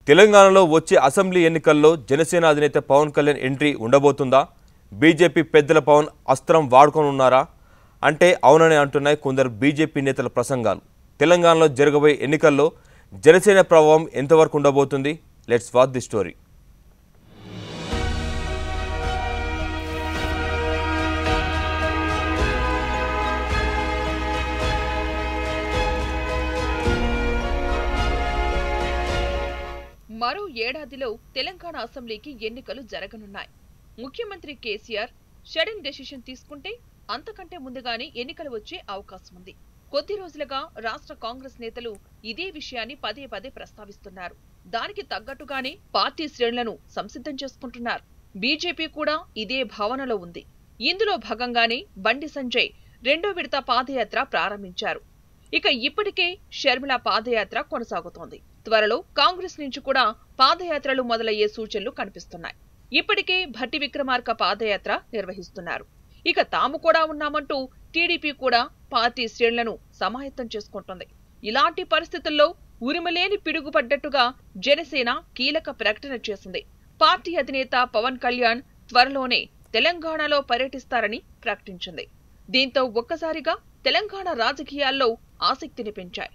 తెలంగాణలో వచ్చే అసెంబ్లీ ఎన్నికల్లో జనసేన అధినేత పవన్ కళ్యాణ్ ఎంట్రీ ఉండబోతుందా బీజేపీ పెద్దల పవన్ అస్త్రం వాడుకోనున్నారా అంటే అవునని అంటున్నాయి కొందరు బీజేపీ నేతల ప్రసంగాలు తెలంగాణలో జరగబోయే ఎన్నికల్లో జనసేన ప్రభావం ఎంతవరకు ఉండబోతుంది లెట్స్ వాచ్ ది స్టోరీ మరో ఏడాదిలో తెలంగాణ అసెంబ్లీకి ఎన్నికలు జరగనున్నాయి ముఖ్యమంత్రి కేసీఆర్ షడన్ డెసిషన్ తీసుకుంటే అంతకంటే ముందుగానే ఎన్నికలు వచ్చే అవకాశం ఉంది కొద్ది రోజులుగా రాష్ట్ర కాంగ్రెస్ నేతలు ఇదే విషయాన్ని పదే పదే ప్రస్తావిస్తున్నారు దానికి తగ్గట్టుగానే పార్టీ శ్రేణులను సంసిద్ధం చేసుకుంటున్నారు బీజేపీ కూడా ఇదే భావనలో ఉంది ఇందులో భాగంగానే బండి సంజయ్ రెండో విడత పాదయాత్ర ప్రారంభించారు ఇక ఇప్పటికే షర్మిల పాదయాత్ర కొనసాగుతోంది త్వరలో కాంగ్రెస్ నుంచి కూడా పాదయాత్రలు మొదలయ్యే సూచనలు కనిపిస్తున్నాయి ఇప్పటికే భట్టి విక్రమార్క పాదయాత్ర నిర్వహిస్తున్నారు ఇక తాము కూడా ఉన్నామంటూ టీడీపీ కూడా పార్టీ శ్రేణులను సమాయత్తం చేసుకుంటోంది ఇలాంటి పరిస్థితుల్లో ఉరిమలేని పిడుగుపడ్డట్టుగా జనసేన కీలక ప్రకటన చేసింది పార్టీ అధినేత పవన్ కళ్యాణ్ త్వరలోనే తెలంగాణలో పర్యటిస్తారని ప్రకటించింది దీంతో ఒక్కసారిగా తెలంగాణ రాజకీయాల్లో ఆసక్తిని పెంచాయి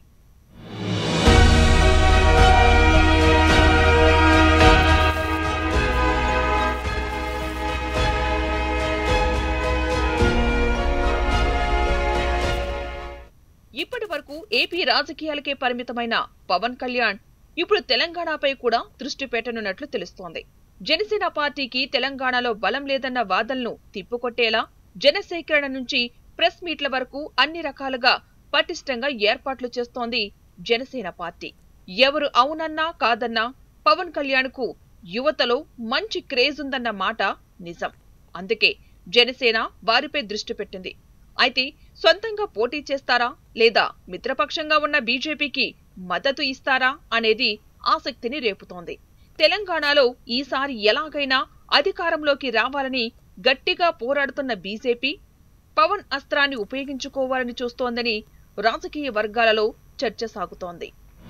ఇప్పటి వరకు ఏపీ రాజకీయాలకే పరిమితమైన పవన్ కళ్యాణ్ ఇప్పుడు తెలంగాణపై కూడా దృష్టి పెట్టనున్నట్లు తెలుస్తోంది జనసేన పార్టీకి తెలంగాణలో బలం లేదన్న వాదనలు తిప్పుకొట్టేలా జనసేకరణ నుంచి ప్రెస్ మీట్ల వరకు అన్ని రకాలుగా పటిష్టంగా ఏర్పాట్లు చేస్తోంది జనసేన పార్టీ ఎవరు అవునన్నా కాదన్నా పవన్ కళ్యాణ్ కు యువతలో మంచి క్రేజ్ ఉందన్న మాట నిజం అందుకే జనసేన వారిపై దృష్టి పెట్టింది అయితే సొంతంగా పోటీ చేస్తారా లేదా మిత్రపక్షంగా ఉన్న బీజేపీకి మద్దతు ఇస్తారా అనేది ఆసక్తిని రేపుతోంది తెలంగాణలో ఈసారి ఎలాగైనా అధికారంలోకి రావాలని గట్టిగా పోరాడుతున్న బీజేపీ పవన్ అస్త్రాన్ని ఉపయోగించుకోవాలని చూస్తోందని రాజకీయ వర్గాలలో చర్చ సాగుతోంది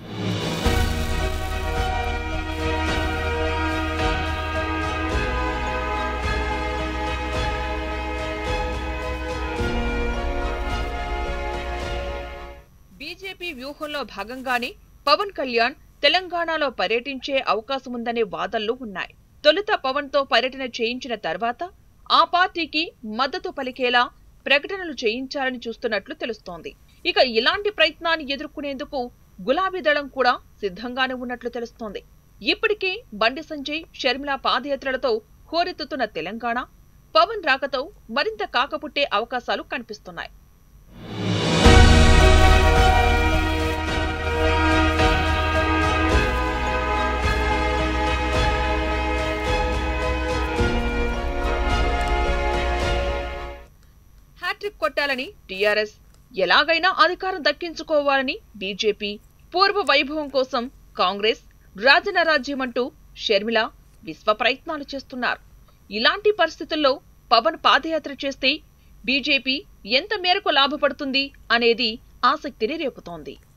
బీజేపీ వ్యూహంలో భాగంగానే పవన్ కళ్యాణ్ తెలంగాణలో పర్యటించే అవకాశముందనే వాదనలు ఉన్నాయి తొలుత పవన్ తో పర్యటన చేయించిన తర్వాత ఆ పార్టీకి మద్దతు పలికేలా ప్రకటనలు చేయించాలని చూస్తున్నట్లు తెలుస్తోంది ఇక ఇలాంటి ప్రయత్నాన్ని ఎదుర్కొనేందుకు గులాబీ దళం కూడా సిద్ధంగానే ఉన్నట్లు తెలుస్తోంది ఇప్పటికే బండి సంజయ్ షర్మిల పాదయాత్రలతో హోరెత్తుతున్న తెలంగాణ పవన్ రాకతో మరింత కాకపుట్టే అవకాశాలు కనిపిస్తున్నాయి హ్యాట్రిక్ కొట్టాలని టీఆర్ఎస్ ఎలాగైనా అధికారం దక్కించుకోవాలని బీజేపీ పూర్వ వైభవం కోసం కాంగ్రెస్ రాజన రాజ్యమంటూ షర్మిల విశ్వ ప్రయత్నాలు చేస్తున్నారు ఇలాంటి పరిస్థితుల్లో పవన్ పాదయాత్ర చేస్తే బీజేపీ ఎంత మేరకు లాభపడుతుంది అనేది ఆసక్తిని రేపుతోంది